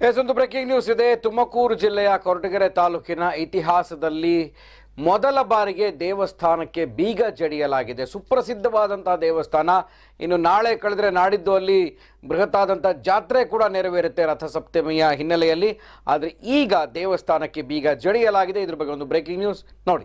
S ಒಂದು breaking news ಇದೆ ತುಮಕೂರು ಜಿಲ್ಲೆಯ ಕೊರಟಗೆರೆ ತಾಲೂಕಿನ ಇತಿಹಾಸದಲ್ಲಿ ಮೊದಲ ಬಾರಿಗೆ ದೇವಸ್ಥಾನಕ್ಕೆ ಬೀಗ ಜಡಿಯಲಾಗಿದೆ ಸುಪ್ರಸಿದ್ಧವಾದಂತಹ ದೇವಸ್ಥಾನ ಇನ್ನು ನಾಳೆ ಕಳೆದ್ರೆ ನಾಡಿದ್ದು ಅಲ್ಲಿ ಬೃಹತ್ತಾದಂಥ ಜಾತ್ರೆ ಕೂಡ ನೆರವೇರುತ್ತೆ ರಥಸಪ್ತಮಿಯ ಹಿನ್ನೆಲೆಯಲ್ಲಿ ಆದರೆ ಈಗ ದೇವಸ್ಥಾನಕ್ಕೆ ಬೀಗ ಜಡಿಯಲಾಗಿದೆ ಇದ್ರ ಬಗ್ಗೆ ಒಂದು ಬ್ರೇಕಿಂಗ್ ನ್ಯೂಸ್ ನೋಡಿ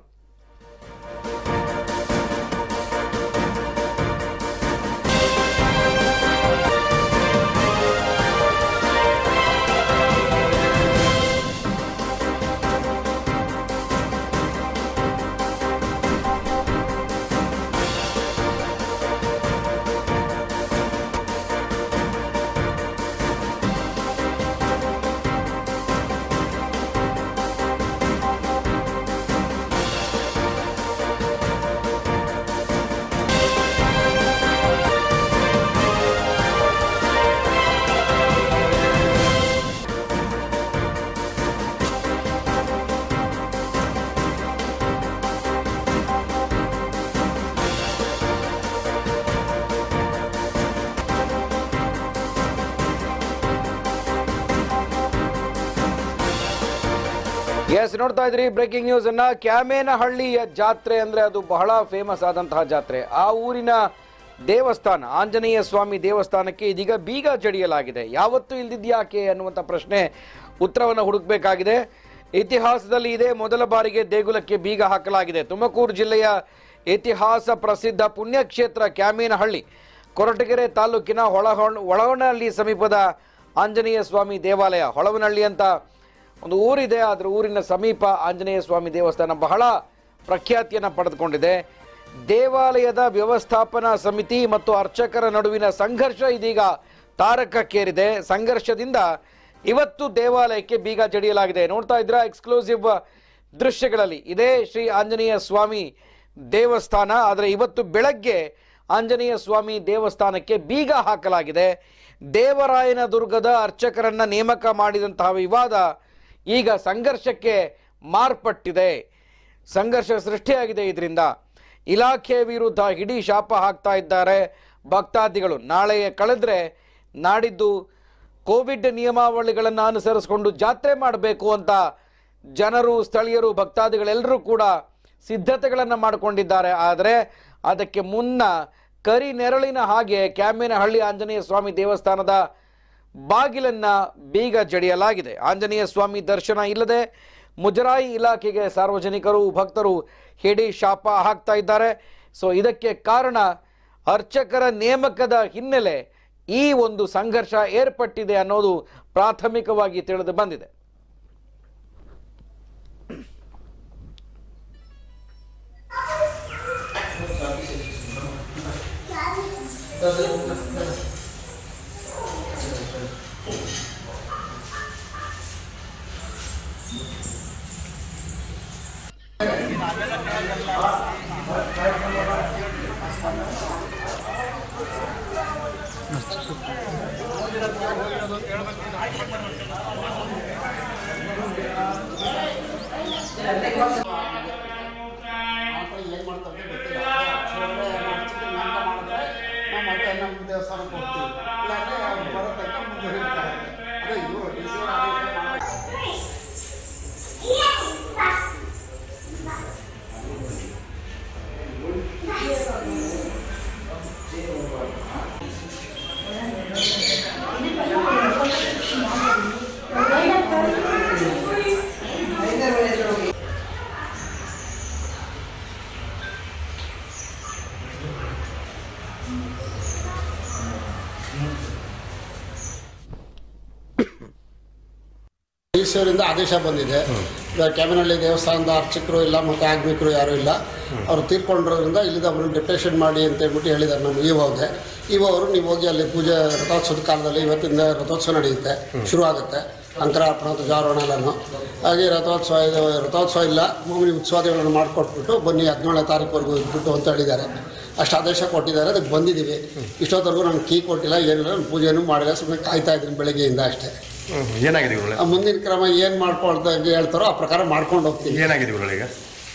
ಎಸ್ ನೋಡ್ತಾ ಇದ್ರಿ ಬ್ರೇಕಿಂಗ್ ನ್ಯೂಸ್ ಅನ್ನ ಕ್ಯಾಮೇನಹಳ್ಳಿಯ ಜಾತ್ರೆ ಅಂದ್ರೆ ಅದು ಬಹಳ ಫೇಮಸ್ ಆದಂತಹ ಜಾತ್ರೆ ಆ ಊರಿನ ದೇವಸ್ಥಾನ ಆಂಜನೇಯ ಸ್ವಾಮಿ ದೇವಸ್ಥಾನಕ್ಕೆ ಇದೀಗ ಬೀಗ ಜಡಿಯಲಾಗಿದೆ ಯಾವತ್ತೂ ಇಲ್ದಿದ್ಯಾಕೆ ಅನ್ನುವಂಥ ಪ್ರಶ್ನೆ ಉತ್ತರವನ್ನು ಹುಡುಕಬೇಕಾಗಿದೆ ಇತಿಹಾಸದಲ್ಲಿ ಇದೇ ಮೊದಲ ಬಾರಿಗೆ ದೇಗುಲಕ್ಕೆ ಬೀಗ ಹಾಕಲಾಗಿದೆ ತುಮಕೂರು ಜಿಲ್ಲೆಯ ಇತಿಹಾಸ ಪ್ರಸಿದ್ಧ ಪುಣ್ಯಕ್ಷೇತ್ರ ಕ್ಯಾಮೇನಹಳ್ಳಿ ಕೊರಟಗೆರೆ ತಾಲೂಕಿನ ಹೊಳಹೊಣ ಒಳವನಹಳ್ಳಿ ಸಮೀಪದ ಆಂಜನೇಯ ಸ್ವಾಮಿ ದೇವಾಲಯ ಹೊಳವನಹಳ್ಳಿ ಅಂತ ಒಂದು ಊರಿದೆ ಅದರ ಊರಿನ ಸಮೀಪ ಆಂಜನೇಯ ಸ್ವಾಮಿ ದೇವಸ್ಥಾನ ಬಹಳ ಪ್ರಖ್ಯಾತಿಯನ್ನು ಪಡೆದುಕೊಂಡಿದೆ ದೇವಾಲಯದ ವ್ಯವಸ್ಥಾಪನಾ ಸಮಿತಿ ಮತ್ತು ಅರ್ಚಕರ ನಡುವಿನ ಸಂಘರ್ಷ ಇದೀಗ ತಾರಕಕ್ಕೇರಿದೆ ಸಂಘರ್ಷದಿಂದ ಇವತ್ತು ದೇವಾಲಯಕ್ಕೆ ಬೀಗ ಜಡಿಯಲಾಗಿದೆ ನೋಡ್ತಾ ಇದ್ರ ಎಕ್ಸ್ಕ್ಲೂಸಿವ್ ದೃಶ್ಯಗಳಲ್ಲಿ ಇದೇ ಶ್ರೀ ಆಂಜನೇಯ ಸ್ವಾಮಿ ದೇವಸ್ಥಾನ ಆದರೆ ಇವತ್ತು ಬೆಳಗ್ಗೆ ಆಂಜನೇಯ ಸ್ವಾಮಿ ದೇವಸ್ಥಾನಕ್ಕೆ ಬೀಗ ಹಾಕಲಾಗಿದೆ ದೇವರಾಯನ ದುರ್ಗದ ಅರ್ಚಕರನ್ನ ನೇಮಕ ಮಾಡಿದಂತಹ ವಿವಾದ ಈಗ ಸಂಘರ್ಷಕ್ಕೆ ಮಾರ್ಪಟ್ಟಿದೆ ಸಂಘರ್ಷ ಸೃಷ್ಟಿಯಾಗಿದೆ ಇದರಿಂದ ಇಲಾಖೆ ವಿರುದ್ಧ ಹಿಡಿ ಶಾಪ ಹಾಕ್ತಾ ಇದ್ದಾರೆ ಭಕ್ತಾದಿಗಳು ನಾಳೆಯ ಕಳೆದ್ರೆ ನಾಡಿದ್ದು ಕೋವಿಡ್ ನಿಯಮಾವಳಿಗಳನ್ನು ಅನುಸರಿಸಿಕೊಂಡು ಜಾತ್ರೆ ಮಾಡಬೇಕು ಅಂತ ಜನರು ಸ್ಥಳೀಯರು ಭಕ್ತಾದಿಗಳೆಲ್ಲರೂ ಕೂಡ ಸಿದ್ಧತೆಗಳನ್ನು ಮಾಡಿಕೊಂಡಿದ್ದಾರೆ ಆದರೆ ಅದಕ್ಕೆ ಮುನ್ನ ಕರಿ ನೆರಳಿನ ಹಾಗೆ ಕ್ಯಾಮೇನಹಳ್ಳಿ ಆಂಜನೇಯ ಸ್ವಾಮಿ ದೇವಸ್ಥಾನದ ಬಾಗಿಲನ್ನ ಬೀಗ ಜಡಿಯಲಾಗಿದೆ ಆಂಜನೇಯ ಸ್ವಾಮಿ ದರ್ಶನ ಇಲ್ಲದೆ ಮುಜರಾಯಿ ಇಲಾಖೆಗೆ ಸಾರ್ವಜನಿಕರು ಭಕ್ತರು ಹಿಡಿ ಶಾಪ ಹಾಕ್ತಾ ಇದ್ದಾರೆ ಸೊ ಇದಕ್ಕೆ ಕಾರಣ ಅರ್ಚಕರ ನೇಮಕದ ಹಿನ್ನೆಲೆ ಈ ಒಂದು ಸಂಘರ್ಷ ಏರ್ಪಟ್ಟಿದೆ ಅನ್ನೋದು ಪ್ರಾಥಮಿಕವಾಗಿ ತಿಳಿದು ಬಂದಿದೆ ಏನ್ ಮಾಡ್ತಾರೆ ಗೊತ್ತಿಲ್ಲ ಸುಮ್ನೆ ಮಾಡ್ತಿದ್ರೆ ನಂಗೆ ಮಾಡಿದ್ರೆ ನಾವು ಮತ್ತೆ ನಮ್ಮ ದೇವಸ್ಥಾನಕ್ಕೆ ಹೋಗ್ತೀವಿ ಇಲ್ಲಾಂದ್ರೆ ಅವ್ರು ಬರುತ್ತೆ ಅಂತ ಮುಂದೆ ಹೇಳ್ತಾರೆ ಅದೇ ಇವರು ಡಿ ಸಿ ಈಶ್ವರಿಂದ ಆದೇಶ ಬಂದಿದೆ ಇವಾಗ ಕ್ಯಾಮಿನಹಳ್ಳಿ ದೇವಸ್ಥಾನದ ಅರ್ಚಕರು ಇಲ್ಲ ಮತ್ತು ಆಗ್ಮಿಕರು ಯಾರೂ ಇಲ್ಲ ಅವರು ತೀರ್ಕೊಂಡಿರೋದ್ರಿಂದ ಇಲ್ಲಿಂದ ಅವ್ರನ್ನ ಡೆಪ್ಯುಟೇಷನ್ ಮಾಡಿ ಅಂತ ಹೇಳ್ಬಿಟ್ಟು ಹೇಳಿದ್ದಾರೆ ನಮ್ಮ ಇ ಓಗೆ ಇ ಅವರು ನೀವು ಹೋಗಿ ಅಲ್ಲಿ ಪೂಜೆ ರಥೋತ್ಸವದ ಕಾಲದಲ್ಲಿ ಇವತ್ತಿಂದ ರಥೋತ್ಸವ ನಡೆಯುತ್ತೆ ಶುರು ಆಗುತ್ತೆ ಅಂಕರಾರ್ಪಣ ಧ್ವಜಾರೋಹಣ ಎಲ್ಲನೂ ಹಾಗೆ ರಥೋತ್ಸವ ಇದು ರಥೋತ್ಸವ ಇಲ್ಲ ಮಾಮೂಲಿ ಉತ್ಸವಾದಿಗಳನ್ನು ಮಾಡಿಕೊಟ್ಬಿಟ್ಟು ಬನ್ನಿ ಹದಿನೇಳನೇ ತಾರೀಕುವರೆಗೂ ಇಟ್ಬಿಟ್ಟು ಅಂತ ಹೇಳಿದ್ದಾರೆ ಅಷ್ಟು ಆದೇಶ ಕೊಟ್ಟಿದ್ದಾರೆ ಅದಕ್ಕೆ ಬಂದಿದ್ದೀವಿ ಇಷ್ಟೊತ್ತವರೆಗೂ ನಾನು ಕೀ ಕೊಟ್ಟಿಲ್ಲ ಏನಿಲ್ಲ ನಾನು ಪೂಜೆನೂ ಮಾಡಿಲ್ಲ ಸುಮ್ಮನೆ ಕಾಯ್ತಾ ಇದ್ದೀನಿ ಬೆಳಗ್ಗೆಯಿಂದ ಅಷ್ಟೇ ಹ್ಮ್. ಏನಾಗಿದೆ ಇವ್ರೊಳಗೆ ಆ ಮುಂದಿನ ಕ್ರಮ ಏನು ಮಾಡ್ಕೊಳ್ತಾ ಹೇಳ್ತಾರೋ ಆ ಪ್ರಕಾರ ಮಾಡ್ಕೊಂಡು ಹೋಗ್ತೀನಿ ಏನಾಗಿದೆ ಇವ್ರೊಳಗೆ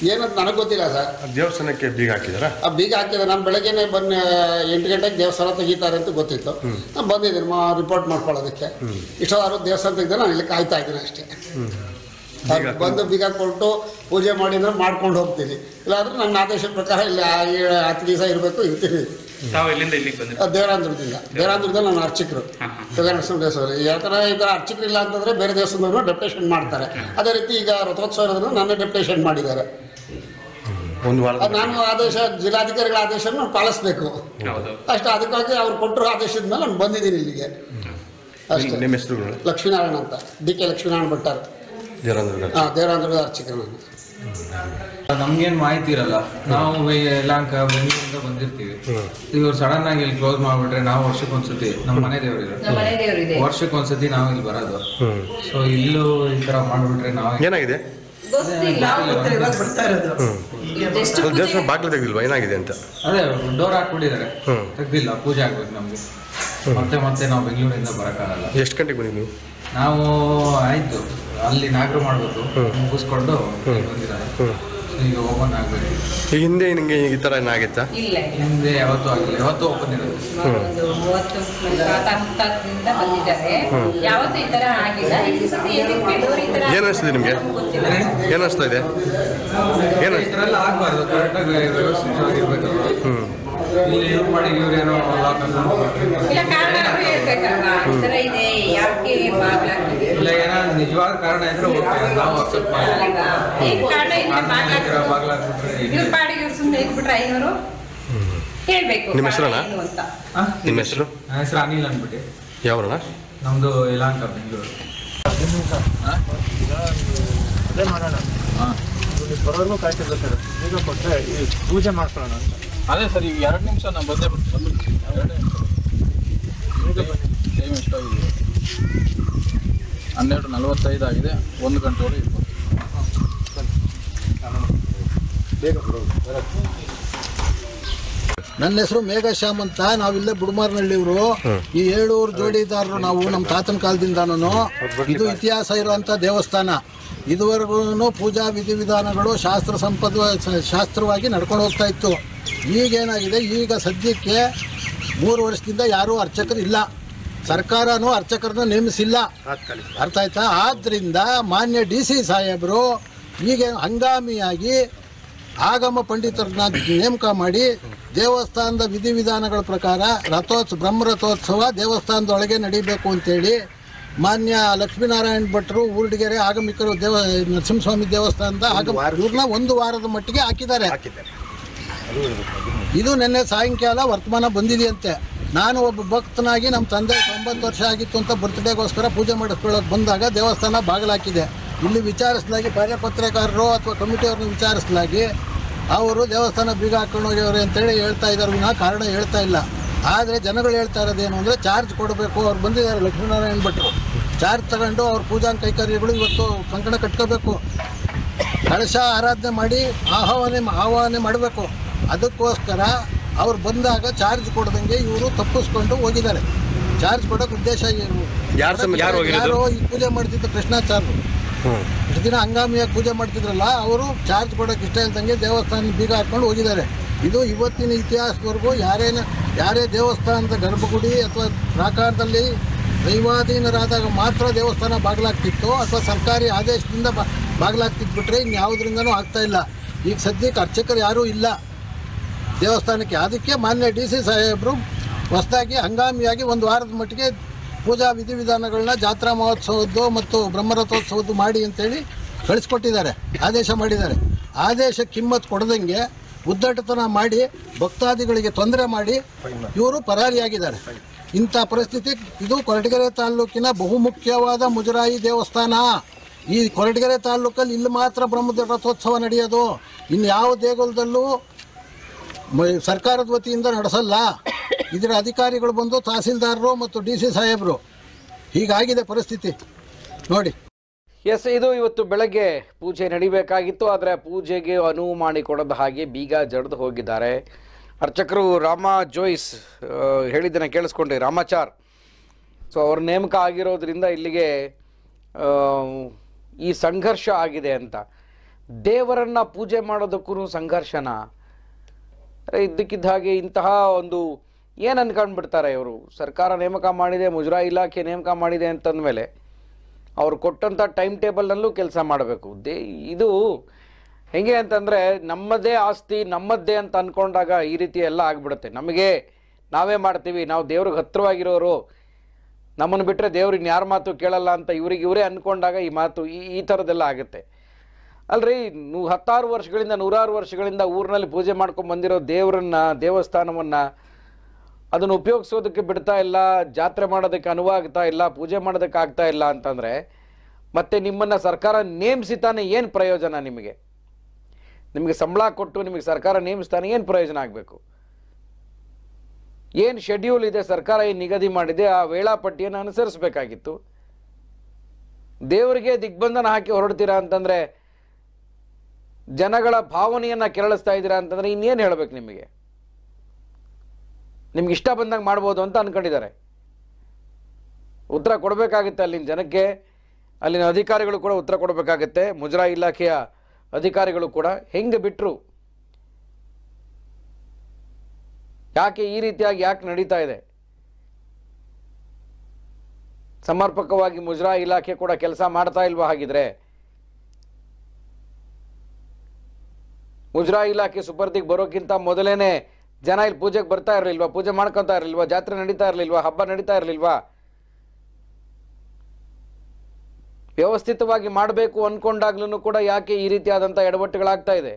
ಏನಂತ ನನಗೆ ಗೊತ್ತಿಲ್ಲ ಸರ್ ದೇವಸ್ಥಾನಕ್ಕೆ ಬೀಗ ಹಾಕಿದಾರಾ ಆ ಬೀಗ ಹಾಕಿದ್ರೆ ನಾನು ಬೆಳಗ್ಗೆನೆ ಬನ್ನಿ ಎಂಟು ಗಂಟೆಗೆ ದೇವಸ್ಥಾನ ತೆಗಿತಾರೆ ಅಂತ ಗೊತ್ತಿತ್ತು ನಾನು ಬಂದಿದ್ದೀನಿ ಮಾ ರಿಪೋರ್ಟ್ ಮಾಡ್ಕೊಳ್ಳೋದಕ್ಕೆ ಇಷ್ಟವಾದ್ರು ದೇವಸ್ಥಾನ ತೆಗೆದ್ರೆ ನಾನು ಇಲ್ಲಿ ಕಾಯ್ತಾ ಇದ್ದೀನಿ ಅಷ್ಟೇ ಅವ್ರು ಬಂದು ಬೀಗ ಕೊಟ್ಟು ಪೂಜೆ ಮಾಡಿದ್ರೆ ಮಾಡ್ಕೊಂಡು ಹೋಗ್ತೀನಿ ಇಲ್ಲಾಂದ್ರೆ ನನ್ನ ಆದೇಶದ ಪ್ರಕಾರ ಇಲ್ಲಿ ಆ ಏಳು ಹತ್ತು ದಿವಸ ಇರಬೇಕು ಇರ್ತೀನಿ ತಾವು ಎಲ್ಲಿಂದ ಇಲ್ಲಿಗೆ ಬಂದ್ರೆ ಆ ದೇವರಾಂಧ್ರದಿಂದ ದೇವರಾಂಧ್ರದಲ್ಲಿ ನನ್ನ ಅರ್ಚಕರು ಕಲ್ಯಾಣಸ್ವಾಮಿ ದೇವಸ್ಥಾನ ಯಾವ ಥರ ಈ ಥರ ಅರ್ಚಕರು ಇಲ್ಲ ಅಂತಂದರೆ ಬೇರೆ ದೇವಸ್ಥಾನದವರು ಡೆಪ್ಟೇಷನ್ ಮಾಡ್ತಾರೆ ಅದೇ ರೀತಿ ಈಗ ರಥೋತ್ಸವ ಇರೋದನ್ನ ನನ್ನ ಡೆಪ್ಟೇಷನ್ ಮಾಡಿದ್ದಾರೆ ಒಂದು ವಾರ ಅದು ನಾನು ಆದೇಶ ಜಿಲ್ಲಾಧಿಕಾರಿಗಳ ಆದೇಶನ ಪಾಲಿಸ್ಬೇಕು ಹೌದು ಅಷ್ಟೇ ಅದಕ್ಕಾಗಿ ಅವ್ರು ಕೊಟ್ಟರು ಆದೇಶದ ಮೇಲೆ ನಾನು ಬಂದಿದ್ದೀನಿ ಇಲ್ಲಿಗೆ ಅಷ್ಟೇ ನಿಮ್ಮ ಹೆಸರುಗಳು ಲಕ್ಷ್ಮೀನಾರಾಯಣ ಅಂತ ಡಿ ಕೆ ಲಕ್ಷ್ಮೀನಾರಾಯಣ ಭಟ್ಟಾರ್ ದೇವರಾಂಧ್ರ ಹಾಂ ದೇವರಾಂಧ್ರದ ಅರ್ಚಕರು ನಾನು ನಮ್ಗೇನ್ ಮಾಹಿತಿ ಇರಲ್ಲ ನಾವು ಯಲಾಂಕ ಬೆಂಗಳೂರಿಂದ ಬಂದಿರ್ತೀವಿ ಇವ್ರು ಸಡನ್ ಆಗಿ ಇಲ್ಲಿ ಕ್ಲೋಸ್ ಮಾಡ್ಬಿಟ್ರೆ ನಾವು ವರ್ಷಕ್ಕೊಂದ್ಸತಿ ನಮ್ಮ ಮನೆ ದೇವರಿದೆ ನಮ್ಮ ಮನೆ ದೇವರಿದೆ ವರ್ಷಕ್ಕೊಂದ್ಸತಿ ನಾವು ಇಲ್ಲಿ ಬರೋದು ಸೊ ಇಲ್ಲೂ ಈ ತರ ಮಾಡ್ಬಿಟ್ರೆ ನಾವು ಏನಾಗಿದೆ ಗೊತ್ತಿಲ್ಲ ಜಸ್ಟ್ ಅದು ದೇವಸ್ಥಾನ ಬಾಗಿಲು ತೆಗೆದಿಲ್ವಾ ಏನಾಗಿದೆ ಅಂತ ಅದೇ ಡೋರ್ ಹಾಕ್ಬಿಟ್ಟಿದ್ದಾರೆ ಹ್ಮ್. ತೆಗ್ದಿಲ್ಲ ಪೂಜೆ ಆಗ್ಬೇಕು ನಮ್ಗೆ ಮತ್ತೆ ಮತ್ತೆ ನಾವು ಬೆಂಗಳೂರಿಂದ ಬರೋಕ್ಕಾಗಲ್ಲ ಎಷ್ಟು ಗಂಟೆಗೆ ಬಂದಿದ್ದು ನೀವು ನಾವು ಆಯ್ತು ಅಲ್ಲಿ ನಾಗರು ಮಾಡ್ಬೇಕು ಮುಗಿಸ್ಕೊಂಡು ಇಲ್ಲಿ ಬಂದಿದ್ದಾರೆ So ಈಗ ಓಪನ್ ಆಗ್ಬೇಕು ಈಗ ಹಿಂದೆ ನಿಮಗೆ ಈ ಥರ ಏನಾಗಿತ್ತಾ ಇಲ್ಲ ಹಿಂದೆ ಯಾವತ್ತೂ ಆಗಿಲ್ಲ ಯಾವತ್ತೂ ಓಪನ್ ಇರುತ್ತೆ ಒಂದು ಮೂವತ್ತು ತಾತ ಮುತ್ತಾತದಿಂದ ಬಂದಿದ್ದಾರೆ ಯಾವತ್ತೂ ಈ ತರ ಆಗಿಲ್ಲ ಈ ಸತಿ ಏನಕ್ಕೆ ಬೆಂಗಳೂರು ಈ ತರ ಏನ್ ಅನ್ಸ್ತಿದೆ ನಿಮ್ಗೆ? ಗೊತ್ತಿಲ್ಲ ಏನು ಅನಿಸ್ತಾ ಇದೆ ಏನು ಇದ್ರೆಲ್ಲ ಆಗ್ಬಾರ್ದು ಕರೆಕ್ಟಾಗಿ ವ್ಯವಸ್ಥಿತವಾಗಿರ್ಬೇಕಲ್ವ ಹ್ಞೂ ಇಲ್ಲಿ ಇವ್ರು ಮಾಡಿ ಇವ್ರೇನೋ ಲಾಕ್ ಇಲ್ಲ ಕಾರಣ ಅವ್ರು ಹೇಳ್ಬೇಕಲ್ವಾ ಈ ತರ ಇದೆ ಯಾಕೆ ಬಾಗ್ಲಾಗಿದೆ ಇಲ್ಲ ಏನೋ ನಿಜವಾದ ಕಾರಣ ಇದ್ರೆ ಓಕೆ ನಾವು ಅಕ್ಸೆಪ್ಟ್ ಮಾಡ್ತೀವಿ ಏನು ಕಾರಣ ಇಲ್ಲ ಬಾಗ್ಲಾಗಿದೆ ಬಾಗ್ಲಾಕ್ಬಿಟ್ರೆ ಇವ್ರ ಪಾಡಿಗೆ ಇವ್ರು ಸುಮ್ಮನೆ ಇದ್ಬಿಟ್ರೆ ಐನೂರು ಹೇಳ್ಬೇಕು ನಿಮ್ಮ ಕಾರಣ ಹೆಸರಣ್ಣ? ಏನು ಅಂತ ನಿಮ್ಮ ಹೆಸರು ನನ್ನ ಹೆಸರು ಅನಿಲ್ ಅಂದ್ಬಿಟ್ಟು ಯಾವ್ರಣ ನಮ್ದು ಯಲಾಂಕ ಬೆಂಗಳೂರು ಬರೋರ್ಗೂ ಕಾಯ್ತಿಲ್ಲ ಸರ್ ಈಗ ಕೊಟ್ಟರೆ ಈ ಪೂಜೆ ಮಾಡ್ಕೊಳ್ಳೋಣ ಅಂತ ಅದೇ ಸರ್ ಈಗ ಎರಡು ನಿಮಿಷ ನಾನು ಬಂದೇ ಬಂದ್ಬಿಡ್ತೀನಿ ಎರಡೇ ನಿಮಿಷ ಟೈಮ್ ಎಷ್ಟಾಗಿದೆ ಹನ್ನೆರಡು ನಲವತ್ತೈದು ಆಗಿದೆ ಒಂದು ಗಂಟೆವರೆಗೆ ಇರ್ಬೋದು ಬೇಗ ಬರೋದು ನನ್ನ ಹೆಸರು ಮೇಘಶ್ಯಾಮ್ ಅಂತ ನಾವಿಲ್ಲೇ ಬುಡಮಾರ್ನಳ್ಳಿಯವರು ಈ ಏಳೂರು ಜೋಡಿದಾರರು ನಾವು ನಮ್ಮ ತಾತನ ಕಾಲದಿಂದಾನು ಇದು ಇತಿಹಾಸ ಇರುವಂತ ದೇವಸ್ಥಾನ ಇದುವರೆಗೂ ಪೂಜಾ ವಿಧಿವಿಧಾನಗಳು ಶಾಸ್ತ್ರ ಸಂಪದ ಶಾಸ್ತ್ರವಾಗಿ ನಡ್ಕೊಂಡು ಹೋಗ್ತಾ ಇತ್ತು ಈಗೇನಾಗಿದೆ ಈಗ ಸದ್ಯಕ್ಕೆ ಮೂರು ವರ್ಷದಿಂದ ಯಾರೂ ಅರ್ಚಕರು ಇಲ್ಲ ಸರ್ಕಾರನೂ ಅರ್ಚಕರನ್ನ ನೇಮಿಸಿಲ್ಲ ಅರ್ಥ ಆಯ್ತಾ ಆದ್ರಿಂದ ಮಾನ್ಯ ಡಿ ಸಿ ಸಾಹೇಬರು ಈಗ ಹಂಗಾಮಿಯಾಗಿ ಆಗಮ ಪಂಡಿತರನ್ನ ನೇಮಕ ಮಾಡಿ ದೇವಸ್ಥಾನದ ವಿಧಿವಿಧಾನಗಳ ಪ್ರಕಾರ ರಥೋತ್ಸವ ಬ್ರಹ್ಮ ರಥೋತ್ಸವ ದೇವಸ್ಥಾನದೊಳಗೆ ನಡಿಬೇಕು ಅಂತೇಳಿ ಮಾನ್ಯ ಲಕ್ಷ್ಮೀನಾರಾಯಣ ಭಟ್ರು ಊರ್ಡಿಗೆರೆ ಆಗಮಿಕರು ದೇವ ನರಸಿಂಹಸ್ವಾಮಿ ದೇವಸ್ಥಾನದ ಆಗಮ ಇವ್ರನ್ನ ಒಂದು ವಾರದ ಮಟ್ಟಿಗೆ ಹಾಕಿದ್ದಾರೆ ಇದು ನಿನ್ನೆ ಸಾಯಂಕಾಲ ವರ್ತಮಾನ ಬಂದಿದೆಯಂತೆ ನಾನು ಒಬ್ಬ ಭಕ್ತನಾಗಿ ನಮ್ಮ ತಂದೆ ತೊಂಬತ್ತು ವರ್ಷ ಆಗಿತ್ತು ಅಂತ ಬರ್ತ್ಡೇಗೋಸ್ಕರ ಪೂಜೆ ಮಾಡಿಸ್ಕೊಳ್ಳೋಕೆ ಬಂದಾಗ ದೇವಸ್ಥಾನ ಬಾಗಿಲಾಕಿದೆ ಇಲ್ಲಿ ವಿಚಾರಿಸಲಾಗಿ ಕಾರ್ಯಪತ್ರಕಾರರು ಅಥವಾ ಕಮಿಟಿಯವ್ರನ್ನ ವಿಚಾರಿಸಲಾಗಿ ಅವರು ದೇವಸ್ಥಾನ ಬೀಗ ಹಾಕೊಂಡು ಹೋಗ್ಯವ್ರೆ ಅಂತೇಳಿ ಹೇಳ್ತಾ ಇದ್ದಾರೆ ವಿನಃ ಕಾರಣ ಹೇಳ್ತಾ ಇಲ್ಲ ಆದರೆ ಜನಗಳು ಹೇಳ್ತಾ ಇರೋದೇನು ಅಂದರೆ ಚಾರ್ಜ್ ಕೊಡಬೇಕು ಅವ್ರು ಬಂದಿದ್ದಾರೆ ಲಕ್ಷ್ಮೀನಾರಾಯಣ ಭಟ್ರು ಚಾರ್ಜ್ ತಗೊಂಡು ಅವ್ರ ಪೂಜಾ ಕೈಕರ್ಯಗಳು ಇವತ್ತು ಕಂಕಣ ಕಟ್ಕೋಬೇಕು ಕಳಶ ಆರಾಧನೆ ಮಾಡಿ ಆಹ್ವಾನೆ ಆಹ್ವಾನೆ ಮಾಡಬೇಕು ಅದಕ್ಕೋಸ್ಕರ ಅವ್ರು ಬಂದಾಗ ಚಾರ್ಜ್ ಕೊಡ್ದಂಗೆ ಇವರು ತಪ್ಪಿಸ್ಕೊಂಡು ಹೋಗಿದ್ದಾರೆ ಚಾರ್ಜ್ ಕೊಡೋಕೆ ಉದ್ದೇಶ ಏನು ಯಾರ್ ಸಮ- ಯಾರ್ ಹೋಗಿರೋದು? ಯಾರು ಈ ಪೂಜೆ ಮಾಡ್ತಿದ್ದ ಕೃಷ್ಣಾಚಾರ್ಯರು ಹ್ಞೂ ಇಷ್ಟು ದಿನ ಹಂಗಾಮಿಯಾಗಿ ಪೂಜೆ ಮಾಡ್ತಿದ್ರಲ್ಲ ಅವರು ಚಾರ್ಜ್ ಕೊಡೋಕೆ ಇಷ್ಟ ಇಲ್ದಂಗೆ ದೇವಸ್ಥಾನ ಬೀಗ ಹಾಕೊಂಡು ಹೋಗಿದ್ದಾರೆ ಇದು ಇವತ್ತಿನ ಇತಿಹಾಸದವರೆಗೂ ಯಾರೇನ ಯಾರೇ ದೇವಸ್ಥಾನದ ಗರ್ಭಗುಡಿ ಅಥವಾ ಪ್ರಾಕಾರದಲ್ಲಿ ದೈವಾಧೀನರಾದಾಗ ಮಾತ್ರ ದೇವಸ್ಥಾನ ಬಾಗಿಲಾಗ್ತಿತ್ತು ಅಥವಾ ಸರ್ಕಾರಿ ಆದೇಶದಿಂದ ಬಾ ಬಾಗಿಲಾಗ್ತಿತ್ತು ಬಿಟ್ರೆ ಇನ್ಯಾವುದರಿಂದನೂ ಆಗ್ತಾ ಇಲ್ಲ ಈಗ ಸದ್ಯಕ್ಕೆ ಅರ್ಚಕರು ಯಾರೂ ಇಲ್ಲ ದೇವಸ್ಥಾನಕ್ಕೆ ಅದಕ್ಕೆ ಮಾನ್ಯ ಡಿ ಸಿ ಸಾಹೇಬರು ಹೊಸದಾಗಿ ಹಂಗಾಮಿಯಾಗಿ ಒಂದು ವಾರದ ಮಟ್ಟಿಗೆ ಪೂಜಾ ವಿಧಿವಿಧಾನಗಳನ್ನ ಜಾತ್ರಾ ಮಹೋತ್ಸವದ್ದು ಮತ್ತು ಬ್ರಹ್ಮರಥೋತ್ಸವದ್ದು ಮಾಡಿ ಅಂತೇಳಿ ಕಳಿಸ್ಕೊಟ್ಟಿದ್ದಾರೆ ಆದೇಶ ಮಾಡಿದ್ದಾರೆ ಆದೇಶ ಕಿಮ್ಮತ್ ಕೊಡದಂಗೆ ಉದ್ದಟತನ ಮಾಡಿ ಭಕ್ತಾದಿಗಳಿಗೆ ತೊಂದರೆ ಮಾಡಿ ಇವರು ಪರಾರಿಯಾಗಿದ್ದಾರೆ ಇಂಥ ಪರಿಸ್ಥಿತಿ ಇದು ಕೊರಟಗೆರೆ ತಾಲೂಕಿನ ಬಹುಮುಖ್ಯವಾದ ಮುಜರಾಯಿ ದೇವಸ್ಥಾನ ಈ ಕೊರಟಗೆರೆ ತಾಲೂಕಲ್ಲಿ ಇಲ್ಲಿ ಮಾತ್ರ ಬ್ರಹ್ಮ ರಥೋತ್ಸವ ನಡೆಯೋದು ಇನ್ನು ಯಾವ ದೇಗುಲದಲ್ಲೂ ಮ- ಸರ್ಕಾರದ ವತಿಯಿಂದ ನಡೆಸಲ್ಲ ಇದರ ಅಧಿಕಾರಿಗಳು ಬಂದು ತಹಸೀಲ್ದಾರರು ಮತ್ತು ಡಿ ಸಿ ಸಾಹೇಬರು ಹೀಗಾಗಿದೆ ಪರಿಸ್ಥಿತಿ ನೋಡಿ ಎಸ್ ಇದು ಇವತ್ತು ಬೆಳಗ್ಗೆ ಪೂಜೆ ನಡಿಬೇಕಾಗಿತ್ತು ಆದರೆ ಪೂಜೆಗೆ ಅನುವು ಮಾಡಿಕೊಡದ ಹಾಗೆ ಬೀಗ ಜಡ್ದು ಹೋಗಿದ್ದಾರೆ ಅರ್ಚಕರು ರಾಮ ಜೋಯ್ಸ್ ಆ, ಹೇಳಿದ್ದನ್ನು ಕೇಳಿಸ್ಕೊಂಡ್ರಿ ರಾಮಾಚಾರ್ ಸೊ ಅವ್ರ ನೇಮಕ ಆಗಿರೋದ್ರಿಂದ ಇಲ್ಲಿಗೆ ಆ, ಈ ಸಂಘರ್ಷ ಆಗಿದೆ ಅಂತ ದೇವರನ್ನ ಪೂಜೆ ಮಾಡೋದಕ್ಕೂ ಸಂಘರ್ಷನ ಅರೆ ಇದ್ದಕ್ಕಿದ್ದ ಹಾಗೆ ಇಂತಹ ಒಂದು ಏನು ಅನ್ಕೊಂಡ್ಬಿಡ್ತಾರೆ ಇವರು ಸರ್ಕಾರ ನೇಮಕ ಮಾಡಿದೆ ಮುಜರಾಯಿ ಇಲಾಖೆ ನೇಮಕ ಮಾಡಿದೆ ಅಂತಂದಮೇಲೆ ಅವ್ರು ಕೊಟ್ಟಂಥ ಟೈಮ್ ಟೇಬಲ್ನಲ್ಲೂ ಕೆಲಸ ಮಾಡಬೇಕು ದೇ ಇದು ಹೆಂಗೆ ಅಂತಂದರೆ ನಮ್ಮದೇ ಆಸ್ತಿ ನಮ್ಮದ್ದೇ ಅಂತ ಅಂದ್ಕೊಂಡಾಗ ಈ ರೀತಿ ಎಲ್ಲ ಆಗ್ಬಿಡುತ್ತೆ ನಮಗೆ ನಾವೇ ಮಾಡ್ತೀವಿ ನಾವು ದೇವ್ರಿಗೆ ಹತ್ತಿರವಾಗಿರೋರು ನಮ್ಮನ್ನು ಬಿಟ್ಟರೆ ದೇವ್ರಿಗೆ ಯಾರ ಮಾತು ಕೇಳಲ್ಲ ಅಂತ ಇವ್ರಿಗೆ ಇವರೇ ಅಂದ್ಕೊಂಡಾಗ ಈ ಮಾತು ಈ ಈ ಥರದ್ದೆಲ್ಲ ಆಗುತ್ತೆ ಅಲ್ರಿ ನೂ ಹತ್ತಾರು ವರ್ಷಗಳಿಂದ ನೂರಾರು ವರ್ಷಗಳಿಂದ ಊರಿನಲ್ಲಿ ಪೂಜೆ ಮಾಡ್ಕೊಂಡು ಬಂದಿರೋ ದೇವರನ್ನ ದೇವಸ್ಥಾನವನ್ನು ಅದನ್ನು ಉಪಯೋಗಿಸೋದಕ್ಕೆ ಬಿಡ್ತಾ ಇಲ್ಲ ಜಾತ್ರೆ ಮಾಡೋದಕ್ಕೆ ಅನುವು ಆಗ್ತಾ ಇಲ್ಲ ಪೂಜೆ ಮಾಡೋದಕ್ಕೆ ಆಗ್ತಾ ಇಲ್ಲ ಅಂತಂದರೆ ಮತ್ತೆ ನಿಮ್ಮನ್ನು ಸರ್ಕಾರ ನೇಮಿಸಿ ತಾನೇ ಏನು ಪ್ರಯೋಜನ ನಿಮಗೆ ನಿಮಗೆ ಸಂಬಳ ಕೊಟ್ಟು ನಿಮಗೆ ಸರ್ಕಾರ ನೇಮಿಸ್ತಾನೆ ಏನು ಪ್ರಯೋಜನ ಆಗಬೇಕು ಏನು ಶೆಡ್ಯೂಲ್ ಇದೆ ಸರ್ಕಾರ ಏನು ನಿಗದಿ ಮಾಡಿದೆ ಆ ವೇಳಾಪಟ್ಟಿಯನ್ನು ಅನುಸರಿಸಬೇಕಾಗಿತ್ತು ದೇವರಿಗೆ ದಿಗ್ಬಂಧನ ಹಾಕಿ ಹೊರಡ್ತೀರಾ ಅಂತಂದರೆ ಜನಗಳ ಭಾವನೆಯನ್ನು ಕೆರಳಿಸ್ತಾ ಇದ್ದೀರಾ ಅಂತಂದರೆ ಇನ್ನೇನು ಹೇಳ್ಬೇಕು ನಿಮಗೆ ನಿಮ್ಗೆ ಇಷ್ಟ ಬಂದಂಗೆ ಮಾಡ್ಬೋದು ಅಂತ ಅನ್ಕೊಂಡಿದ್ದಾರೆ ಉತ್ತರ ಕೊಡಬೇಕಾಗುತ್ತೆ ಅಲ್ಲಿನ ಜನಕ್ಕೆ ಅಲ್ಲಿನ ಅಧಿಕಾರಿಗಳು ಕೂಡ ಉತ್ತರ ಕೊಡಬೇಕಾಗತ್ತೆ ಮುಜರಾಯಿ ಇಲಾಖೆಯ ಅಧಿಕಾರಿಗಳು ಕೂಡ ಹೆಂಗೆ ಬಿಟ್ಟರು ಯಾಕೆ ಈ ರೀತಿಯಾಗಿ ಯಾಕೆ ನಡೀತಾ ಇದೆ ಸಮರ್ಪಕವಾಗಿ ಮುಜರಾಯಿ ಇಲಾಖೆ ಕೂಡ ಕೆಲಸ ಮಾಡ್ತಾ ಇಲ್ವಾ ಹಾಗಿದ್ರೆ ಮುಜರಾಯಿ ಇಲಾಖೆ ಸುಪರ್ದಿಗೆ ಬರೋಕ್ಕಿಂತ ಮೊದಲೇನೆ ಜನ ಇಲ್ಲಿ ಪೂಜೆಗೆ ಬರ್ತಾ ಇರಲಿಲ್ವಾ ಪೂಜೆ ಮಾಡ್ಕೊತಾ ಇರಲಿಲ್ವಾ ಜಾತ್ರೆ ನಡೀತಾ ಇರಲಿಲ್ವಾ ಹಬ್ಬ ನಡೀತಾ ಇರಲಿಲ್ವಾ ವ್ಯವಸ್ಥಿತವಾಗಿ ಮಾಡಬೇಕು ಅನ್ಕೊಂಡಾಗ್ಲೂ ಕೂಡ ಯಾಕೆ ಈ ರೀತಿಯಾದಂಥ ಎಡವಟ್ಟುಗಳಾಗ್ತಾ ಇದೆ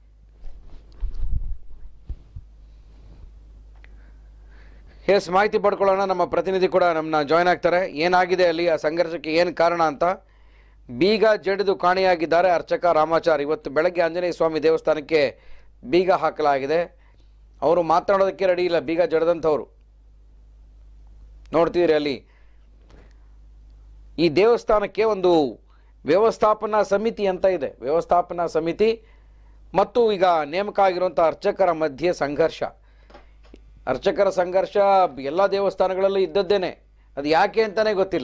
ಎಸ್ ಮಾಹಿತಿ ಪಡ್ಕೊಳ್ಳೋಣ ನಮ್ಮ ಪ್ರತಿನಿಧಿ ಕೂಡ ನಮ್ಮನ್ನ ಜಾಯ್ನ್ ಆಗ್ತಾರೆ ಏನಾಗಿದೆ ಅಲ್ಲಿ ಆ ಸಂಘರ್ಷಕ್ಕೆ ಏನು ಕಾರಣ ಅಂತ ಬೀಗ ಜಡಿದು ಕಾಣೆಯಾಗಿದ್ದಾರೆ ಅರ್ಚಕ ರಾಮಾಚಾರ್ ಇವತ್ತು ಬೆಳಗ್ಗೆ ಆಂಜನೇಯ ಸ್ವಾಮಿ ದೇವಸ್ಥಾನಕ್ಕೆ ಬೀಗ ಹಾಕಲಾಗಿದೆ ಅವರು ಮಾತನಾಡೋದಕ್ಕೆ ರೆಡಿ ಇಲ್ಲ ಬೀಗ ಜಡದಂಥವ್ರು ನೋಡ್ತಿದ್ದೀರಿ ಅಲ್ಲಿ ಈ ದೇವಸ್ಥಾನಕ್ಕೆ ಒಂದು ವ್ಯವಸ್ಥಾಪನಾ ಸಮಿತಿ ಅಂತ ಇದೆ ವ್ಯವಸ್ಥಾಪನಾ ಸಮಿತಿ ಮತ್ತು ಈಗ ನೇಮಕ ಆಗಿರುವಂಥ ಅರ್ಚಕರ ಮಧ್ಯೆ ಸಂಘರ್ಷ ಅರ್ಚಕರ ಸಂಘರ್ಷ ಎಲ್ಲ ದೇವಸ್ಥಾನಗಳಲ್ಲೂ ಇದ್ದದ್ದೇನೆ ಅದು ಯಾಕೆ ಅಂತಾನೆ ಗೊತ್ತಿಲ್ಲ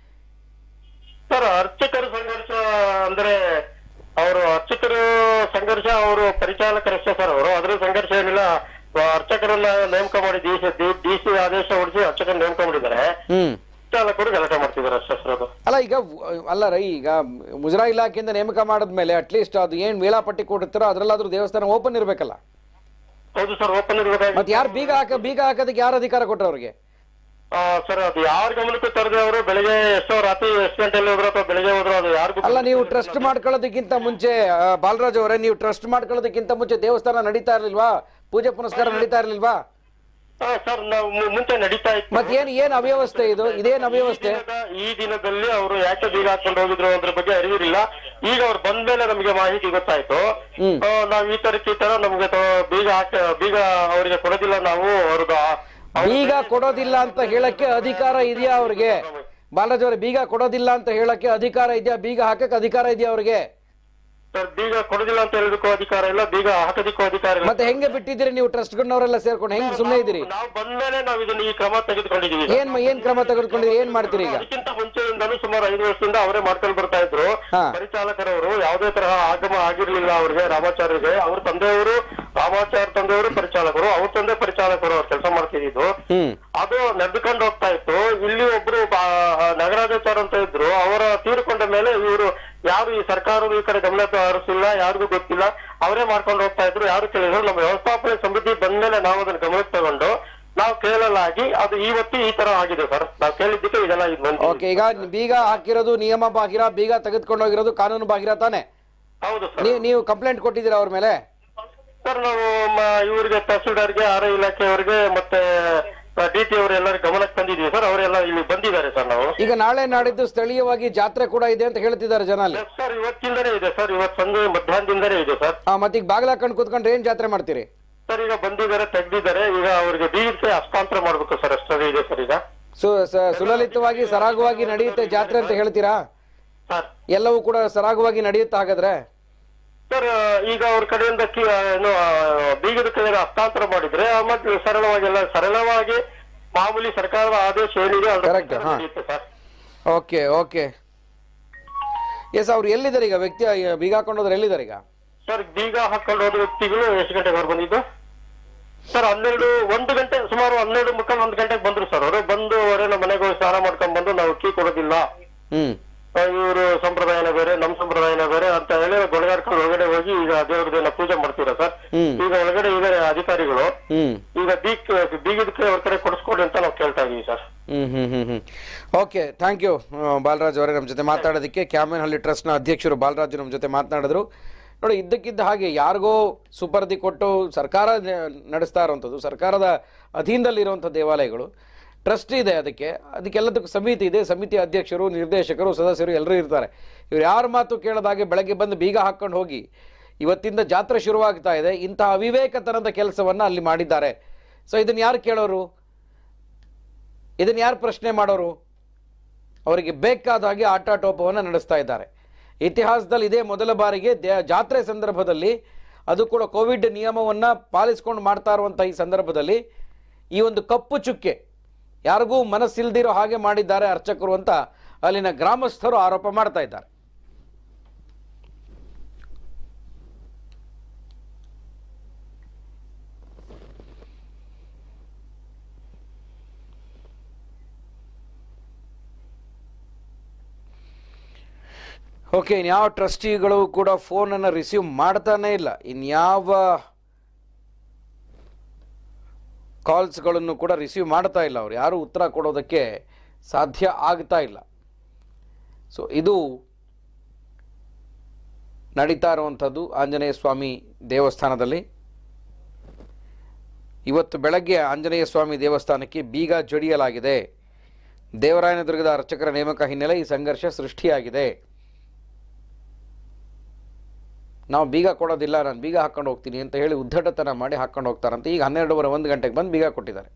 ಸರ್ ಅರ್ಚಕರ ಸಂಘರ್ಷ ಅಂದ್ರೆ ಅವರು ಅರ್ಚಕರು ಸಂಘರ್ಷ ಅವರು ಪರಿಚಾಲಕರಷ್ಟೇ ಸರ್ ಅವರು ಅದ್ರ ಸಂಘರ್ಷ ಏನಿಲ್ಲ ಅರ್ಚಕರನ್ನ ನೇಮಕ ಮಾಡಿ ಡಿ ಸಿ ಡಿ ಸಿ ಆದೇಶ ಹೊಡಿಸಿ ಅರ್ಚಕರನ್ನ ನೇಮಕ ಮಾಡಿದ್ದಾರೆ ಹ್ಮ್ ಚಾಲಕರು ಗಲಾಟೆ ಮಾಡ್ತಿದ್ದಾರೆ ಅಷ್ಟೇ ಸರ್ ಅದು ಅಲ್ಲ ಈಗ ವ- ಅಲ್ಲ ರೈ ಈಗ ಮುಜರಾಯಿ ಇಲಾಖೆಯಿಂದ ನೇಮಕ ಮಾಡಿದ್ಮೇಲೆ ಅಟ್ಲೀಸ್ಟ್ ಅದು ಏನು ವೇಳಾಪಟ್ಟಿ ಕೊಡುತ್ತಾರೋ ಅದರಲ್ಲಾದ್ರೂ ದೇವಸ್ಥಾನ ಓಪನ್ ಇರಬೇಕಲ್ಲ ಹೌದು ಸರ್ ಓಪನ್ ಇರ್ಬೇಕಾಗಿ ಮತ್ತೆ ಯಾರು ಬೀಗ ಹಾಕ ಬೀಗ ಹಾಕೋದಕ್ಕೆ ಯಾರು ಅಧಿಕಾರ ಕೊಟ್ಟರು ಅವ್ರಿಗೆ ಸರ್ ಅದು ಯಾರ ಗಮನಕ್ಕೂ ತರದೆ ಅವರು ಬೆಳಿಗ್ಗೆ ಎಷ್ಟೋ ರಾತ್ರಿ ಎಷ್ಟು ಗಂಟೆಯಲ್ಲಿ ಹೋದ್ರು ಅಥವಾ ಬೆಳಿಗ್ಗೆ ಹೋದ್ರು ಅದು ಯಾರಿಗೂ ಅಲ್ಲ ನೀವು ಟ್ರಸ್ಟ್ ಮಾಡ್ಕೊಳ್ಳೋದಕ್ಕಿಂತ ಮುಂಚೆ ಆ, ಬಾಲರಾಜ್ ಅವರೇ ನೀವು ಟ್ರಸ್ಟ್ ಮಾಡ್ಕೊಳ್ಳೋದಕ್ಕಿಂತ ಮುಂಚೆ ದೇವಸ್ಥಾನ ನಡೀತಾ ಇರ್ಲಿಲ್ವಾ ಪೂಜೆ ಪುನಸ್ಕಾರ ನಡೀತಾ ಇರ್ಲಿಲ್ವಾ ಹಾ ಸರ್ ನಾವು ಮು- ಮುಂಚೆ ನಡೀತಾ ಇತ್ತು ಮತ್ತೆ ಏನ್ ಏನ್ ಅವ್ಯವಸ್ಥೆ ಇದು ಇದೇನ್ ಅವ್ಯವಸ್ಥೆ ಈ ದಿನದ- ಈ ದಿನದಲ್ಲಿ ಅವರು ಯಾಕೆ ಬೀಗ ಹಾಕೊಂಡು ಹೋಗಿದ್ರು ಅದ್ರ ಬಗ್ಗೆ ಅರಿವಿರಲಿಲ್ಲ ಈಗ ಅವ್ರು ಬಂದ್ಮೇಲೆ ನಮಗೆ ಮಾಹಿತಿ ಗೊತ್ತಾಯ್ತು ಹ್ಮ್. ಆ, ನಾವ್ ಈ ತರಕ್ಕೆ ಈ ತರ ನಮ್ಗೆ ತ- ಬೀಗ ಹಾಕ ಬೀಗ ಅವರಿಗೆ ಕೊಡೋದಿಲ್ಲ ನಾವು ಅವ್ರದ್ದು ಆ- ಅವ್ರ- ಬೀಗ ಕೊಡೋದಿಲ್ಲ ಅಂತ ಹೇಳಕ್ಕೆ ಅಧಿಕಾರ ಇದೆಯಾ ಅವ್ರಿಗೆ ಬಾಲರಾಜ್ ಅವರೇ ಬೀಗ ಕೊಡೋದಿಲ್ಲ ಅಂತ ಹೇಳಕ್ಕೆ ಅಧಿಕಾರ ಇದೆಯಾ ಬೀಗ ಹಾಕಕ್ಕೆ ಅಧಿಕಾರ ಇದೆಯಾ ಅವ್ರಿಗೆ ಸರ್ ಬೀಗ ಕೊಡೋದಿಲ್ಲ ಅಂತ ಹೇಳೋದಕ್ಕೂ ಅಧಿಕಾರ ಇಲ್ಲ ಬೀಗ ಹಾಕೋದಿಕ್ಕೂ ಅಧಿಕಾರ ಇಲ್ಲ ಮತ್ತೆ ಹೆಂಗೆ ಬಿಟ್ಟಿದ್ದೀರಿ ನೀವು ಟ್ರಸ್ಟ್ಗಳನ್ನವರೆಲ್ಲ ಸೇರ್ಕೊಂಡು ಹೆಂಗ್ ಸುಮ್ಮನೆ ಇದ್ದೀರಿ ನಾವು ಬಂದ್ಮೇಲೆ ನಾವು ಇದನ್ನ ಈ ಕ್ರಮ ತೆಗೆದುಕೊಂಡಿದೀವಿ ಏನ್ ಏನ್ ಕ್ರಮ ತೆಗೆದುಕೊಂಡಿರಿ ಏನ್ ಮಾಡ್ತೀರಿ ಈಗ ಅದಕ್ಕಿಂತ ಮುಂಚೆಯಿಂದಲೂ ಸುಮಾರು ಐದು ವರ್ಷದಿಂದ ಅವರೇ ಮಾಡ್ಕೊಂಡು ಬರ್ತಾ ಇದ್ರು ಹಾ. ಪರಿಚಾಲಕರವರು ಯಾವುದೇ ತರಹ ಆಗಮ ಆಗಿರ್ಲಿಲ್ಲ ಅವ್ರಿಗೆ ರಾಮಾಚಾರ್ಯರಿಗೆ ಅವ್ರ ತಂದೆಯವರು ರಾಮಾಚಾರ್ಯ ತಂದೆಯವರು ಪರಿಚಾಲಕರು ಅವ್ರ ತಂದೆ ಪರಿಚಾಲಕರು ಅವ್ರು ಕೆಲಸ ಮಾಡ್ತಿದ್ದು ಹ್ಮ್ ಅದು ನಡೆದುಕೊಂಡು ಹೋಗ್ತಾ ಇತ್ತು ಇಲ್ಲಿ ಒಬ್ರು ಬಾ- ನಗರಾಚಾರ್ಯ ಅಂತ ಇದ್ರು ಅವರ ತೀರ್ಕೊಂಡ ಮೇಲೆ ಇವರು ಯಾರು ಈ ಸರ್ಕಾರದ ಈ ಕಡೆ ಗಮನ ಹರಿಸಿಲ್ಲ ಯಾರಿಗೂ ಗೊತ್ತಿಲ್ಲ ಅವರೇ ಮಾಡ್ಕೊಂಡು ಹೋಗ್ತಾ ಇದ್ರು ಯಾರು ಕೇಳಿದ್ರು ನಮ್ಮ ವ್ಯವಸ್ಥಾಪನೆ ಸಮಿತಿ ಬಂದ್ಮೇಲೆ ನಾವು ಅದನ್ನ ಗಮನಕ್ಕೆ ತಗೊಂಡು ನಾವು ಕೇಳಲಾಗಿ ಅದು ಇವತ್ತು ಈ ತರ ಆಗಿದೆ ಸರ್ ನಾವು ಕೇಳಿದ್ದಕ್ಕೆ ಇದೆಲ್ಲ ಇದು ಬಂದಿದೆ ಓಕೆ ಈಗ ಬೀಗ ಹಾಕಿರೋದು ನಿಯಮ ಬಾಹಿರ ಬೀಗ ತೆಗೆದುಕೊಂಡು ಹೋಗಿರೋದು ಕಾನೂನು ಬಾಹಿರ ತಾನೆ ಹೌದು ಸರ್ ನೀವು ನೀವು ಕಂಪ್ಲೇಂಟ್ ಕೊಟ್ಟಿದ್ದೀರಾ ಅವ್ರ ಮೇಲೆ ಸರ್ ನಾವು ಮ- ಇವರಿಗೆ ತಹಸೀಲ್ದಾರ್ಗೆ ಆರ್ ಇಲಾಖೆಯವರಿಗೆ ಮತ್ತೆ ಡಿ ಟಿ ಅವರು ಎಲ್ಲರ ಗಮನಕ್ಕೆ ತಂದಿದ್ದೀವಿ ಸರ್ ಅವರೆಲ್ಲ ಇಲ್ಲಿ ಬಂದಿದ್ದಾರೆ ಸರ್ ನಾವು ಈಗ ನಾಳೆ ನಾಡಿದ್ದು ಸ್ಥಳೀಯವಾಗಿ ಜಾತ್ರೆ ಕೂಡ ಇದೆ ಅಂತ ಹೇಳ್ತಿದ್ದಾರೆ ಜನ ಅಲ್ಲಿ ಸರ್ ಇವತ್ತಿಂದನೇ ಇದೆ ಸರ್ ಇವತ್ತು ಸಂಜೆ ಮಧ್ಯಾಹ್ನದಿಂದನೇ ಇದೆ ಸರ್ ಆ, ಮತ್ತೆ ಈಗ ಬಾಗಿಲು ಹಾಕೊಂಡು ಕೂತ್ಕೊಂಡ್ರೆ ಏನ್ ಜಾತ್ರೆ ಮಾಡ್ತೀರಿ ಸರ್ ಈಗ ಬಂದಿದ್ದಾರೆ ತೆಗ್ದಿದ್ದಾರೆ ಈಗ ಅವ್ರಿಗೆ ಬೀಗಕ್ಕೆ ಹಸ್ತಾಂತರ ಮಾಡ್ಬೇಕು ಸರ್ ಅಷ್ಟೇ ಇದೆ ಸರ್ ಈಗ ಸು ಸ- ಸುಲಲಿತವಾಗಿ ಸರಾಗವಾಗಿ ನಡೆಯುತ್ತೆ ಜಾತ್ರೆ ಅಂತ ಹೇಳ್ತೀರಾ ಸರ್ ಎಲ್ಲವೂ ಕೂಡ ಸರಾಗವಾಗಿ ನಡೆಯುತ್ತೆ ಹಾಗಾದ್ರೆ ಸರ್ ಈಗ ಅವ್ರ ಕಡೆಯಿಂದ ಕಿ- ಏನು ಆ, ಬೀಗದ ಕಡೆಗೆ ಹಸ್ತಾಂತರ ಮಾಡಿದ್ರೆ ಆಮೇಲೆ ಸರಳವಾಗಿ ಎಲ್ಲ ಸರಳವಾಗಿ ಮಾಮೂಲಿ ಸರ್ಕಾರದ ಆದೇಶ ಏನಿದೆ ಅದ್ರ Correct, ಪ್ರಕಾರ ಹಾ. ನಡೆಯುತ್ತೆ ಸರ್ ಓಕೆ ಓಕೆ ಎಸ್ ಅವ್ರು ಎಲ್ಲಿದ್ದಾರೆ ಈಗ ವ್ಯಕ್ತಿ ಆ, ಬೀಗ ಹಾಕೊಂಡೋದ್ರೆ ಎಲ್ಲಿದ್ದಾರೆ ಈಗ ಸರ್ ಬೀಗ ಹಾಕೊಂಡು ಹೋದ ವ್ಯಕ್ತಿಗಳು ಎಷ್ಟು ಗಂಟೆಗೆ ಅವ್ರು ಬಂದಿದ್ದು ಸರ್ ಹನ್ನೆರಡು ಒಂದು ಗಂಟೆ ಸುಮಾರು ಹನ್ನೆರಡು ಮುಕ್ಕಾಲು ಒಂದು ಗಂಟೆಗೆ ಬಂದ್ರು ಸರ್ ಅವರು ಬಂದು ಅವರೇನೋ ಮನೆಗೆ ಹೋಗಿ ಸ್ನಾನ ಮಾಡ್ಕೊಂಡ್ ಬಂದು ನಾವು ಕೀ ಕೊಡೋದಿಲ್ಲ ಹ್ಮ್ ಇವರು ಸಂಪ್ರದಾಯನ ಬೇರೆ ನಮ್ ಸಂಪ್ರದಾಯನ ಬೇರೆ ಅಂತ ಹೇಳಿ ಗೊಳಗಾಡ್ಕೊಂಡು ಒಳಗಡೆ ಹೋಗಿ ಈಗ ದೇವ್ರದೆಲ್ಲ ಪೂಜೆ ಮಾಡ್ತೀರಾ ಸರ್ ಹ್ಮ್. ಈಗ ಒಳಗಡೆ ಈಗ ಅಧಿಕಾರಿಗಳು ಹ್ಮ್ ಈಗ ಬೀಗ್ ಬೀಗದಕ್ಕೆ ಅವ್ರ ಕಡೆ ಕೊಡಿಸ್ಕೊಡಿ ಅಂತ ನಾವು ಕೇಳ್ತಾ ಇದೀವಿ ಸರ್ ಹ್ಮ್ ಹ್ಮ್ ಹ್ಮ್ ಹ್ಮ್ ಓಕೆ ಥ್ಯಾಂಕ್ ಯು ಬಾಲರಾಜ್ ಅವರೇ ನಮ್ಮ ಜೊತೆ ಮಾತಾಡೋದಕ್ಕೆ ಕ್ಯಾಮೆನಹಳ್ಳಿ ಟ್ರಸ್ಟ್ನ ಅಧ್ಯಕ್ಷರು ಬಾಲರಾಜ್ ನಮ್ಮ ಜೊತೆ ಮಾತನಾಡಿದ್ರು ನೋಡಿ ಇದ್ದಕ್ಕಿದ್ದ ಹಾಗೆ ಯಾರಿಗೋ ಸುಪರ್ದಿ ಕೊಟ್ಟು ಸರ್ಕಾರ ನ- ನಡೆಸ್ತಾ ಇರುವಂಥದ್ದು ಸರ್ಕಾರದ ಅಧೀನದಲ್ಲಿರುವಂಥ ದೇವಾಲಯಗಳು ಟ್ರಸ್ಟ್ ಇದೆ ಅದಕ್ಕೆ ಅದಕ್ಕೆಲ್ಲದಕ್ಕೂ ಸಮಿತಿ ಇದೆ ಸಮಿತಿ ಅಧ್ಯಕ್ಷರು ನಿರ್ದೇಶಕರು ಸದಸ್ಯರು ಎಲ್ಲರೂ ಇರ್ತಾರೆ ಇವ್ರು ಯಾರ ಮಾತು ಕೇಳದಾಗೆ ಬೆಳಗ್ಗೆ ಬಂದು ಬೀಗ ಹಾಕ್ಕೊಂಡು ಹೋಗಿ ಇವತ್ತಿಂದ ಜಾತ್ರೆ ಶುರುವಾಗ್ತಾ ಇದೆ ಇಂತಹ ಅವಿವೇಕತನದ ಕೆಲಸವನ್ನು ಅಲ್ಲಿ ಮಾಡಿದ್ದಾರೆ ಸೊ ಇದನ್ನು ಯಾರು ಕೇಳೋರು ಇದನ್ನು ಯಾರು ಪ್ರಶ್ನೆ ಮಾಡೋರು ಅವರಿಗೆ ಬೇಕಾದ ಹಾಗೆ ಆಟಾಟೋಪವನ್ನು ನಡೆಸ್ತಾ ಇದ್ದಾರೆ ಇತಿಹಾಸದಲ್ಲಿ ಇದೇ ಮೊದಲ ಬಾರಿಗೆ ದೇ ಜಾತ್ರೆ ಸಂದರ್ಭದಲ್ಲಿ ಅದು ಕೂಡ ಕೋವಿಡ್ ನಿಯಮವನ್ನು ಪಾಲಿಸ್ಕೊಂಡು ಮಾಡ್ತಾ ಇರುವಂಥ ಈ ಸಂದರ್ಭದಲ್ಲಿ ಈ ಒಂದು ಕಪ್ಪು ಚುಕ್ಕೆ ಯಾರಿಗೂ ಮನಸ್ಸಿಲ್ದಿರೋ ಹಾಗೆ ಮಾಡಿದ್ದಾರೆ ಅರ್ಚಕರು ಅಂತ ಅಲ್ಲಿನ ಗ್ರಾಮಸ್ಥರು ಆರೋಪ ಮಾಡ್ತಾ ಇದ್ದಾರೆ ಓಕೆ ಇನ್ಯಾವ ಟ್ರಸ್ಟಿಗಳು ಕೂಡ ಫೋನನ್ನು ರಿಸೀವ್ ಮಾಡ್ತಾನೇ ಇಲ್ಲ ಇನ್ಯಾವ ಕಾಲ್ಸ್ಗಳನ್ನು ಕೂಡ ರಿಸೀವ್ ಮಾಡ್ತಾ ಇಲ್ಲ ಅವ್ರು ಯಾರು ಉತ್ತರ ಕೊಡೋದಕ್ಕೆ ಸಾಧ್ಯ ಆಗ್ತಾ ಇಲ್ಲ ಸೊ ಇದು ನಡೀತಾ ಇರುವಂಥದ್ದು ಆಂಜನೇಯ ಸ್ವಾಮಿ ದೇವಸ್ಥಾನದಲ್ಲಿ ಇವತ್ತು ಬೆಳಗ್ಗೆ ಆಂಜನೇಯ ಸ್ವಾಮಿ ದೇವಸ್ಥಾನಕ್ಕೆ ಬೀಗ ಜಡಿಯಲಾಗಿದೆ ದೇವರಾಯನದುರ್ಗದ ಅರ್ಚಕರ ನೇಮಕ ಹಿನ್ನೆಲೆ ಈ ಸಂಘರ್ಷ ಸೃಷ್ಟಿಯಾಗಿದೆ ನಾವು ಬೀಗ ಕೊಡೋದಿಲ್ಲ ನಾನು ಬೀಗ ಹಾಕೊಂಡು ಹೋಗ್ತೀನಿ ಅಂತ ಹೇಳಿ ಉದ್ದಟತನ ಮಾಡಿ ಹಾಕೊಂಡು ಹೋಗ್ತಾರಂತೆ ಈಗ ಹನ್ನೆರಡುವರೆ ಒಂದು ಗಂಟೆಗೆ ಬಂದು ಬೀಗ ಕೊಟ್ಟಿದ್ದಾರೆ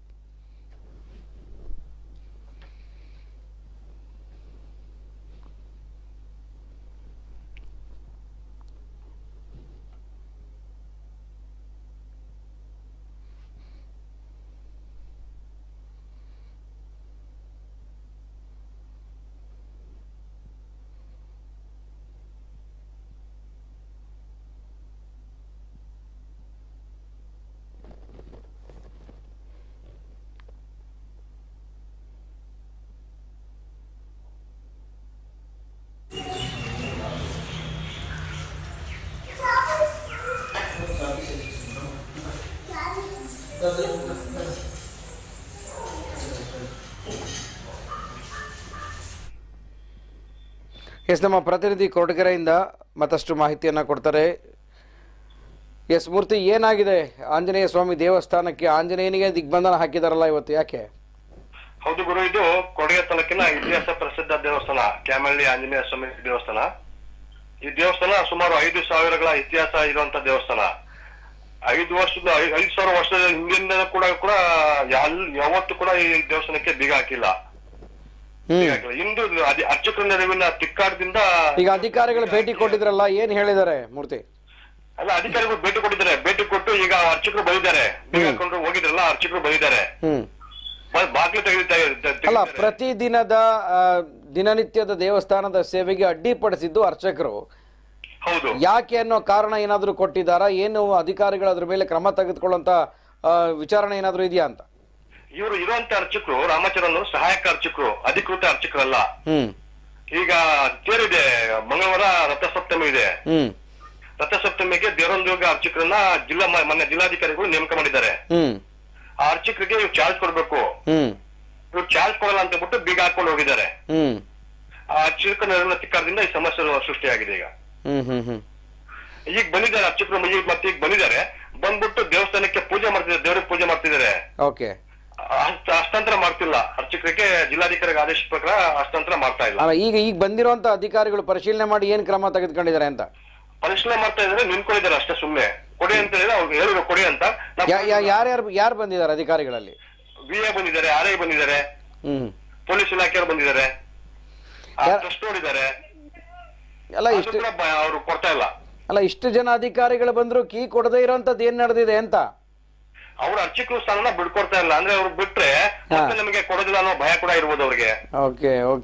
ಎಸ್ ನಮ್ಮ ಪ್ರತಿನಿಧಿ ಕೊರಟಗೆರೆಯಿಂದ ಮತ್ತಷ್ಟು ಮಾಹಿತಿಯನ್ನು ಕೊಡ್ತಾರೆ ಎಸ್ ಮೂರ್ತಿ ಏನಾಗಿದೆ ಆಂಜನೇಯ ಸ್ವಾಮಿ ದೇವಸ್ಥಾನಕ್ಕೆ ಆಂಜನೇಯನಿಗೆ ದಿಗ್ಬಂಧನ ಹಾಕಿದಾರಲ್ಲ ಇವತ್ತು ಯಾಕೆ ಹೌದು ಗುರು ಇದು ಕೊಡಗೆ ತಾಲೂಕಿನ ಇತಿಹಾಸ ಪ್ರಸಿದ್ಧ ದೇವಸ್ಥಾನ ಕ್ಯಾಮಳ್ಳಿ ಆಂಜನೇಯ ಸ್ವಾಮಿ ದೇವಸ್ಥಾನ ಈ ದೇವಸ್ಥಾನ ಸುಮಾರು ಐದು ಸಾವಿರಗಳ ಇತಿಹಾಸ ಇರುವಂತ ದೇವಸ್ಥಾನ ಐದು ವರ್ಷದ ಐ- ಐದು ಸಾವಿರ ವರ್ಷದ ಹಿಂದಿನ ಕೂಡ ಕೂಡ ಯಾಲ್- ಯಾವತ್ತೂ ಕೂಡ ಈ ದೇವಸ್ಥಾನಕ್ಕೆ ಬೀಗ ಹಾಕಿಲ್ಲ ಬೀಗ ಹಾಕಿಲ್ಲ ಇಂದು ಅದಿ- ಅರ್ಚಕರ ನೆರವಿನ ತಿಕ್ಕಾಟದಿಂದ ಈಗ ಅಧಿಕಾರಿಗಳು ಭೇಟಿ ಕೊಟ್ಟಿದ್ರಲ್ಲ ಏನ್ ಹೇಳಿದ್ದಾರೆ ಮೂರ್ತಿ ಅಲ್ಲ ಅಧಿಕಾರಿಗಳು ಭೇಟಿ ಕೊಟ್ಟಿದ್ದಾರೆ ಭೇಟಿ ಕೊಟ್ಟು ಈಗ ಅರ್ಚಕರು ಬಂದಿದ್ದಾರೆ ಬೀಗ ಹಾಕೊಂಡು ಹೋಗಿದ್ರಲ್ಲ ಅರ್ಚಕರು ಬಂದಿದ್ದಾರೆ ಹ್ಮ್ ಬಾಗ್ಲು ತೆಗಿತಾ ಅಲ್ಲ ಪ್ರತಿದಿನದ ಆ, ದಿನನಿತ್ಯದ ದೇವಸ್ಥಾನದ ಸೇವೆಗೆ ಅಡ್ಡಿಪಡಿಸಿದ್ದು ಅರ್ಚಕರು ಹೌದು ಯಾಕೆ ಅನ್ನೋ ಕಾರಣ ಏನಾದರೂ ಕೊಟ್ಟಿದ್ದಾರಾ ಏನು ಅಧಿಕಾರಿಗಳು ಅದ್ರ ಮೇಲೆ ಕ್ರಮ ತೆಗೆದುಕೊಳ್ಳುವಂತ ಆ, ವಿಚಾರಣೆ ಏನಾದರೂ ಇದೆಯಾ ಅಂತ ಇವರು ಇರುವಂತ ಅರ್ಚಕರು ರಾಮಾಚರಣ ಸಹಾಯಕ ಅರ್ಚಕರು ಅಧಿಕೃತ ಅರ್ಚಕರಲ್ಲ ಹ್ಮ್ ಈಗ ತೇರಿದೆ ಮಂಗಳವಾರ ರಥಸಪ್ತಮಿ ಇದೆ ಹ್ಮ್ ರಥಸಪ್ತಮಿಗೆ ದೇವರೊಂದುರ್ಗ ಅರ್ಚಕರನ್ನ ಜಿಲ್ಲಾ ಮ- ಮೊನ್ನೆ ಜಿಲ್ಲಾಧಿಕಾರಿಗಳು ನೇಮಕ ಮಾಡಿದ್ದಾರೆ ಹ್ಮ್ ಆ ಅರ್ಚಕರಿಗೆ ಇವ್ರು ಚಾರ್ಜ್ ಕೊಡ್ಬೇಕು ಹ್ಮ್ ಇವ್ರು ಚಾರ್ಜ್ ಕೊಡಲ್ಲ ಅಂತ ಬಿಟ್ಟು ಬೀಗ ಹಾಕೊಂಡು ಹೋಗಿದ್ದಾರೆ ಹ್ಮ್ ಆ ಅರ್ಚಕ ನೆರವಿನ ತಿಕ್ಕಾರದಿಂದ ಈ ಸಮಸ್ಯೆ ಸೃಷ್ಟಿಯಾಗಿದೆ ಈಗ ಹ್ಮ್ ಹ್ಮ್ ಹ್ಮ್ ಈಗ ಬಂದಿದ್ದಾರೆ ಅರ್ಚಕರು ಈಗ ಮತ್ತೆ ಈಗ ಬಂದಿದ್ದಾರೆ ಬಂದ್ಬಿಟ್ಟು ದೇವಸ್ಥಾನಕ್ಕೆ ಪೂಜೆ ಮಾಡ್ತಿದ್ದಾರೆ ದೇವ್ರಿಗೆ ಪೂಜೆ ಮಾಡ್ತಿದ್ದಾರೆ ಓಕೆ ಹಸ್ತ- ಹಸ್ತಾಂತರ ಮಾಡ್ತಿಲ್ಲ ಅರ್ಚಕರಿಗೆ ಜಿಲ್ಲಾಧಿಕಾರಿಗೆ ಆದೇಶ ಪ್ರಕಾರ ಹಸ್ತಾಂತರ ಮಾಡ್ತಾ ಇಲ್ಲ ಅಲ್ಲ ಈಗ ಈಗ ಬಂದಿರುವಂತ ಅಧಿಕಾರಿಗಳು ಪರಿಶೀಲನೆ ಮಾಡಿ ಏನ್ ಕ್ರಮ ತೆಗೆದುಕೊಂಡಿದ್ದಾರೆ ಅಂತ ಪರಿಶೀಲನೆ ಮಾಡ್ತಾ ಇದ್ದಾರೆ ನಿಂತ್ಕೊಂಡಿದ್ದಾರೆ ಅಷ್ಟೇ ಸುಮ್ನೆ ಕೊಡಿ ಅಂತ ಹೇಳಿದ್ರೆ ಅವ್ರಿಗೆ ಹೇಳಿದ್ರು ಕೊಡಿ ಅಂತ ಯಾ- ಯಾ- ಯಾರ್ಯಾರು ಯಾರು ಬಂದಿದ್ದಾರೆ ಅಧಿಕಾರಿಗಳಲ್ಲಿ ವಿ ಎ ಬಂದಿದ್ದಾರೆ ಆರ್ ಐ ಬಂದಿದ್ದಾರೆ ಹ್ಮ್ ಪೊಲೀಸ್ ಇಲಾಖೆಯವರು ಬಂದಿದ್ದಾರೆ ಯಾರ್- ಟ್ರಸ್ಟ್ ನೋಡಿದ್ದಾರೆ ಅಲ್ಲ ಇಷ್ಟು ಅವರು ಕೊಡ್ತಾ ಇಲ್ಲ ಅಲ್ಲ ಇಷ್ಟು ಜನ ಅಧಿಕಾರಿಗಳು ಬಂದ್ರು ಕೀ ಕೊಡದೇ ಇರೋಂಥದ್ದು ಏನ್ ನಡೆದಿದೆ ಅಂತ ಅವ್ರ ಅರ್ಚಕರು ಸ್ಥಾನನ ಬಿಡ್ಕೊಡ್ತಾ ಇಲ್ಲ ಅಂದ್ರೆ ಅವ್ರು ಬಿಟ್ರೆ ಮತ್ತೆ ನಮಗೆ ಕೊಡೋದಿಲ್ಲ ಅನ್ನೋ ಭಯ ಕೂಡ ಇರ್ಬೋದು ಅವ್ರಿಗೆ ಓಕೆ ಓಕೆ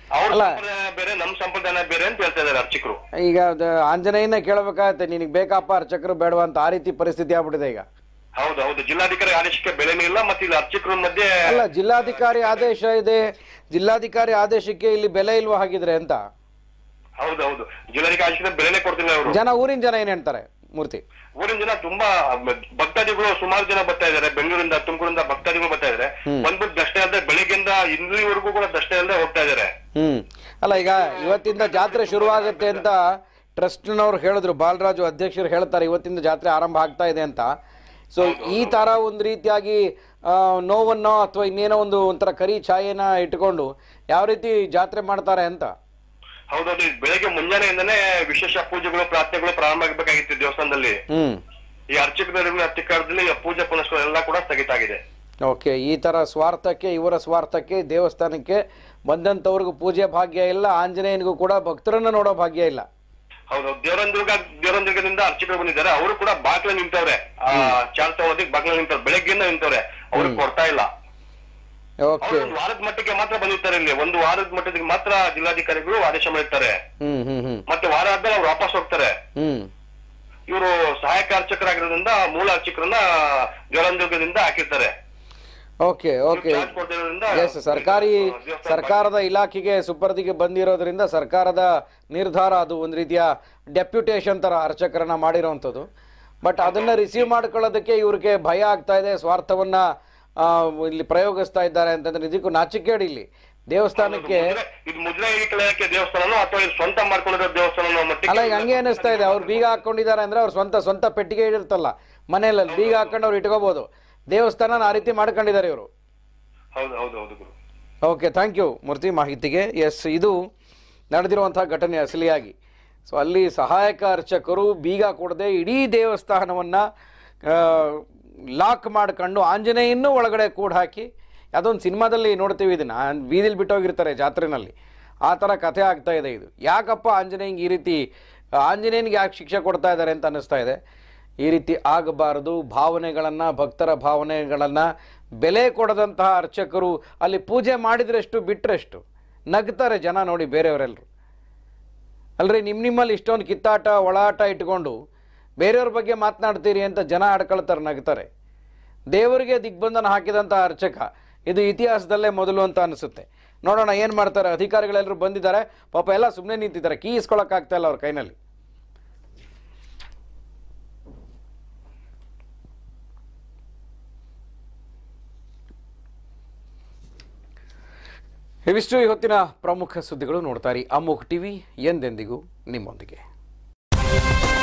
ಅವ್ರ ಅಲ್ಲ. ಸಂಪ್ರದಾಯ ಬೇರೆ ನಮ್ ಸಂಪ್ರದಾಯ ಬೇರೆ ಅಂತ ಹೇಳ್ತಾ ಇದಾರೆ ಅರ್ಚಕರು ಈಗ ಅದು ಆಂಜನೇಯನ ಕೇಳಬೇಕಾಗತ್ತೆ ನಿನಗೆ ಬೇಕಪ್ಪ ಅರ್ಚಕರು ಬೇಡವಾ ಅಂತ ಆ ರೀತಿ ಪರಿಸ್ಥಿತಿ ಆಗ್ಬಿಟ್ಟಿದೆ ಈಗ ಹೌದು ಹೌದು ಜಿಲ್ಲಾಧಿಕಾರಿ ಆದೇಶಕ್ಕೆ ಬೆಲೆನೂ ಇಲ್ಲ ಮತ್ತೆ ಇಲ್ಲಿ ಅರ್ಚಕರ ಮಧ್ಯೆ ಅಲ್ಲ ಜಿಲ್ಲಾಧಿಕಾರಿ ಆದೇಶ ಇದೆ ಜಿಲ್ಲಾಧಿಕಾರಿ ಆದೇಶಕ್ಕೆ ಇಲ್ಲಿ ಬೆಲೆ ಇಲ್ವಾ ಹಾಗಿದ್ರೆ ಅಂತ ಹೌದು ಹೌದು ಜಿಲ್ಲಾಧಿಕಾರಿ ಆದೇಶಕ್ಕೆ ಬೆಲೆನೇ ಕೊಡ್ತಿಲ್ಲ ಅವರು ಜನ ಊರಿನ ಜನ ಏನ್ ಹೇಳ್ತಾರೆ ಮೂರ್ತಿ ಊರಿನ ಜನ ತುಂಬಾ ಭಕ್ತಾದಿಗಳು ಸುಮಾರು ಜನ ಬರ್ತಾ ಇದಾರೆ ಬೆಂಗಳೂರಿಂದ ತುಮಕೂರಿಂದ ಭಕ್ತಾದಿಗಳು ಬರ್ತಾ ಇದಾರೆ ಬಂದ್ಬಿಟ್ಟು ದರ್ಶನ ಇಲ್ಲದೆ ಬೆಳಿಗ್ಗೆಯಿಂದ ಇಲ್ಲಿವರೆಗೂ ಕೂಡ ದರ್ಶನ ಇಲ್ಲದೆ ಹೋಗ್ತಾ ಇದಾರೆ ಹ್ಮ್ ಅಲ್ಲ ಈಗ ಇವತ್ತಿಂದ ಜಾತ್ರೆ ಶುರುವಾಗುತ್ತೆ ಅಂತ ಟ್ರಸ್ಟ್ನವ್ರು ಹೇಳಿದ್ರು ಬಾಲರಾಜು ಅಧ್ಯಕ್ಷರು ಹೇಳ್ತಾರೆ ಇವತ್ತಿಂದ ಜಾತ್ರೆ ಆರಂಭ ಆಗ್ತಾ ಇದೆ ಅಂತ ಸೊ ಈ ತರ ಒಂದು ರೀತಿಯಾಗಿ ಆ, ನೋವನ್ನೋ ಅಥವಾ ಇನ್ನೇನೋ ಒಂದು ಒಂಥರ ಕರಿ ಛಾಯೆನ ಇಟ್ಕೊಂಡು ಯಾವ ರೀತಿ ಜಾತ್ರೆ ಮಾಡ್ತಾರೆ ಅಂತ ಹೌದೌದು ಈ ಬೆಳಗ್ಗೆ ಮುಂಜಾನೆಯಿಂದನೇ ವಿಶೇಷ ಪೂಜೆಗಳು ಪ್ರಾರ್ಥನೆಗಳು ಪ್ರಾರಂಭ ಆಗಬೇಕಾಗಿತ್ತು ದೇವಸ್ಥಾನದಲ್ಲಿ ಹ್ಮ್ ಈ ಅರ್ಚಕರ ಅಧಿಕಾರದಲ್ಲಿ ಪೂಜೆ ಪುನಸ್ಕಾರ ಎಲ್ಲ ಕೂಡ ಸ್ಥಗಿತ ಆಗಿದೆ ಓಕೆ ಈ ತರ ಸ್ವಾರ್ಥಕ್ಕೆ ಇವರ ಸ್ವಾರ್ಥಕ್ಕೆ ದೇವಸ್ಥಾನಕ್ಕೆ ಬಂದಂಥವ್ರಿಗೂ ಪೂಜೆ ಭಾಗ್ಯ ಇಲ್ಲ ಆಂಜನೇಯನಿಗೂ ಕೂಡ ಭಕ್ತರನ್ನ ನೋಡೋ ಭಾಗ್ಯ ಇಲ್ಲ ಹೌದೌದು ದೇವರಂದುರ್ಗ ದೇವರಂದುರ್ಗದಿಂದ ಅರ್ಚಕರು ಬಂದಿದ್ದಾರೆ ಅವರು ಕೂಡ ಬಾಗ್ಲ ನಿಂತವ್ರೆ ಆ ಚಾಲ್ ತಗೊಳೋದಕ್ಕೆ ಬಾಗ್ಲ ನಿಂತವ್ರೆ ಬೆಳಗ್ಗೆಯಿಂದ ನಿಂತವ್ರೆ ಅವ್ರಿಗೆ ಕೊಡ್ತಾ ಇಲ್ಲ ಓಕೆ ಅವ್ರು ಒಂದು ವಾರದ ಮಟ್ಟಿಗೆ ಮಾತ್ರ ಬಂದಿರ್ತಾರೆ ಇಲ್ಲಿ ಒಂದು ವಾರದ ಮಟ್ಟಿಗೆ ಮಾತ್ರ ಜಿಲ್ಲಾಧಿಕಾರಿಗಳು ಆದೇಶ ಮಾಡಿರ್ತಾರೆ ಹ್ಮ್ ಹ್ಮ್ ಹ್ಮ್ ಮತ್ತೆ ವಾರ ಆದ್ಮೇಲೆ ಅವ್ರು ವಾಪಸ್ ಹೋಗ್ತಾರೆ ಹ್ಮ್ ಇವರು ಸಹಾಯಕ ಅರ್ಚಕರಾಗಿರೋದ್ರಿಂದ ಮೂಲ ಅರ್ಚಕರನ್ನ ದೇವರಂದುರ್ಗದಿಂದ ಹಾಕಿರ್ತಾರೆ ಓಕೆ ಓಕೆ ಚಾರ್ಜ್ ಕೊಡ್ದೇ ಇರೋದ್ರಿಂದ ಎಸ್ ಸರ್ಕಾರಿ ದೇವಸ್ಥಾನ ಸರ್ಕಾರದ ಇಲಾಖೆಗೆ ಸುಪರ್ದಿಗೆ ಬಂದಿರೋದ್ರಿಂದ ಸರ್ಕಾರದ ನಿರ್ಧಾರ ಅದು ಒಂದು ರೀತಿಯ ಡೆಪ್ಯುಟೇಷನ್ ತರ ಅರ್ಚಕರನ್ನ ಮಾಡಿರೋವಂಥದ್ದು ಬಟ್ ಅದನ್ನ ರಿಸೀವ್ ಮಾಡ್ಕೊಳ್ಳೋದಕ್ಕೆ ಇವ್ರಿಗೆ ಭಯ ಆಗ್ತಾ ಇದೆ ಸ್ವಾರ್ಥವನ್ನ ಆ, ಇಲ್ಲಿ ಪ್ರಯೋಗಿಸ್ತಾ ಇದ್ದಾರೆ ಅಂತಂದ್ರೆ ಇದಕ್ಕೂ ನಾಚಿಕೇಡು ಇಲ್ಲಿ ದೇವಸ್ಥಾನಕ್ಕೆ ಮುದ್ರೆ- ಇದು ಮುದ್ರಾ ಇಲಾಖೆ ದೇವಸ್ಥಾನನೋ ಅಥವಾ ಇದು ಸ್ವಂತ ಮಾಡ್ಕೊಂಡಿರೋ ದೇವಸ್ಥಾನನೋ ಮಟ್ಟಿಗೆ ಅಲ್ಲ ಈಗ ಹಂಗೆ ಅನಿಸ್ತಾ ಇದೆ ಅವ್ರು ಬೀಗ ಹಾಕೊಂಡಿದ್ದಾರೆ ಅಂದ್ರೆ ಅವ್ರ ಸ್ವಂತ ಸ್ವಂತ ಪೆಟ್ಟಿಗೆ ಇರುತ್ತಲ್ಲ ಮನೆಯಲ್ಲಿ ಅಲ್ಲಿ ಬೀಗ ಹಾಕೊಂಡು ಅವ್ರು ಇಟ್ಕೋಬಹುದು ದೇವಸ್ಥಾನ ಆ ರೀತಿ ಮಾಡ್ಕೊಂಡಿದ್ದಾರೆ ಇವರು ಹೌದು ಹೌದು ಹೌದು ಗುರು ಓಕೆ ಥ್ಯಾಂಕ್ ಯು ಮೂರ್ತಿ ಮಾಹಿತಿಗೆ ಎಸ್ ಇದು ನಡೆದಿರುವಂಥ ಘಟನೆ ಅಸಲಿಯಾಗಿ ಸೊ ಅಲ್ಲಿ ಸಹಾಯಕ ಅರ್ಚಕರು ಬೀಗ ಕೊಡದೆ ಇಡೀ ದೇವಸ್ಥಾನವನ್ನು ಲಾಕ್ ಮಾಡ್ಕೊಂಡು ಆಂಜನೇಯನ್ನೂ ಒಳಗಡೆ ಕೂಡ ಹಾಕಿ ಅದೊಂದು ಸಿನಿಮಾದಲ್ಲಿ ನೋಡ್ತೀವಿ ಇದನ್ನ ಬೀದಿಲಿ ಬಿಟ್ಟೋಗಿರ್ತಾರೆ ಜಾತ್ರೆನಲ್ಲಿ ಆ ಥರ ಕಥೆ ಆಗ್ತಾ ಇದೆ ಇದು ಯಾಕಪ್ಪ ಆಂಜನೇಯಂಗೆ ಈ ರೀತಿ ಆಂಜನೇಯನಿಗೆ ಯಾಕೆ ಶಿಕ್ಷೆ ಕೊಡ್ತಾ ಇದ್ದಾರೆ ಅಂತ ಅನ್ನಿಸ್ತಾ ಇದೆ ಈ ರೀತಿ ಆಗಬಾರದು ಭಾವನೆಗಳನ್ನು ಭಕ್ತರ ಭಾವನೆಗಳನ್ನು ಬೆಲೆ ಕೊಡದಂತಹ ಅರ್ಚಕರು ಅಲ್ಲಿ ಪೂಜೆ ಮಾಡಿದ್ರೆಷ್ಟು ಬಿಟ್ರೆಷ್ಟು ನಗ್ತಾರೆ ಜನ ನೋಡಿ ಬೇರೆಯವರೆಲ್ಲರೂ ಅಲ್ರಿ ನಿಮ್ಮ ನಿಮ್ಮಲ್ಲಿ ಇಷ್ಟೊಂದು ಕಿತ್ತಾಟ ಒಳಾಟ ಇಟ್ಕೊಂಡು ಬೇರೆಯವ್ರ ಬಗ್ಗೆ ಮಾತನಾಡ್ತೀರಿ ಅಂತ ಜನ ಆಡ್ಕೊಳ್ತಾರೆ ನಗ್ತಾರೆ ದೇವರಿಗೆ ದಿಗ್ಬಂಧನ ಹಾಕಿದಂಥ ಅರ್ಚಕ ಇದು ಇತಿಹಾಸದಲ್ಲೇ ಮೊದಲು ಅಂತ ಅನಿಸುತ್ತೆ ನೋಡೋಣ ಏನು ಮಾಡ್ತಾರೆ ಅಧಿಕಾರಿಗಳೆಲ್ಲರೂ ಬಂದಿದ್ದಾರೆ ಪಾಪ ಎಲ್ಲ ಸುಮ್ಮನೆ ನಿಂತಿದ್ದಾರೆ ಕೀ ಇಸ್ಕೊಳಕ್ಕಾಗ್ತಾ ಇಲ್ಲ ಅವ್ರ ಕೈನಲ್ಲಿ ಇವಿಷ್ಟು ಇವತ್ತಿನ ಪ್ರಮುಖ ಸುದ್ದಿಗಳು ನೋಡ್ತಾರೆ ಅಮುಖ್ ಟಿವಿ ಎಂದೆಂದಿಗೂ ನಿಮ್ಮೊಂದಿಗೆ